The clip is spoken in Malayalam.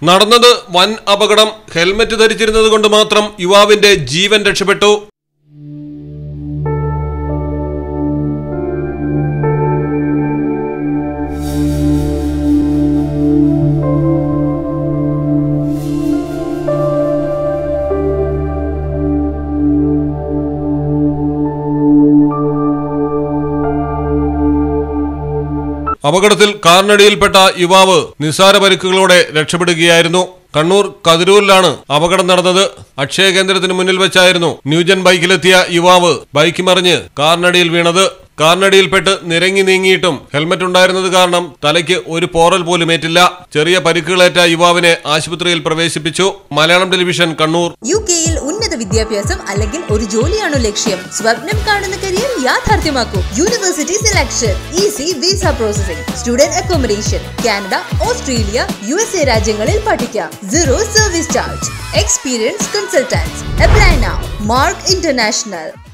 നടന്നത് വൻ അപകടം ഹെൽമറ്റ് ധരിച്ചിരുന്നത് കൊണ്ട് മാത്രം യുവാവിന്റെ ജീവൻ രക്ഷപ്പെട്ടു അപകടത്തിൽ കാറിനടിയിൽപ്പെട്ട യുവാവ് നിസ്സാര പരിക്കുകളോടെ രക്ഷപ്പെടുകയായിരുന്നു കണ്ണൂർ കതിരൂരിലാണ് അപകടം നടന്നത് അക്ഷയ കേന്ദ്രത്തിന് മുന്നിൽ വെച്ചായിരുന്നു ന്യൂജൻ ബൈക്കിലെത്തിയ യുവാവ് ബൈക്ക് മറിഞ്ഞ് കാറിനടിയിൽ വീണത് കാറിനടിയിൽപ്പെട്ട് നിരങ്ങി നീങ്ങിയിട്ടും ഹെൽമറ്റ് ഉണ്ടായിരുന്നത് കാരണം തലയ്ക്ക് ഒരു പോറൽ പോലും ഏറ്റില്ല ചെറിയ പരിക്കുകളേറ്റ യുവാവിനെ ആശുപത്രിയിൽ പ്രവേശിപ്പിച്ചു മലയാളം ടെലിവിഷൻ കണ്ണൂർ യു കെയിൽ ഉന്നത വിദ്യാഭ്യാസം അല്ലെങ്കിൽ ഒരു ജോലിയാണോ ലക്ഷ്യം സ്വപ്നം കാണുന്ന കരിയർ യാഥാർത്ഥ്യമാക്കൂ university selection easy visa processing student accommodation Canada Australia U S A രാജ്യങ്ങളിൽ പഠിക്കാം zero service charge experience consultants apply now mark international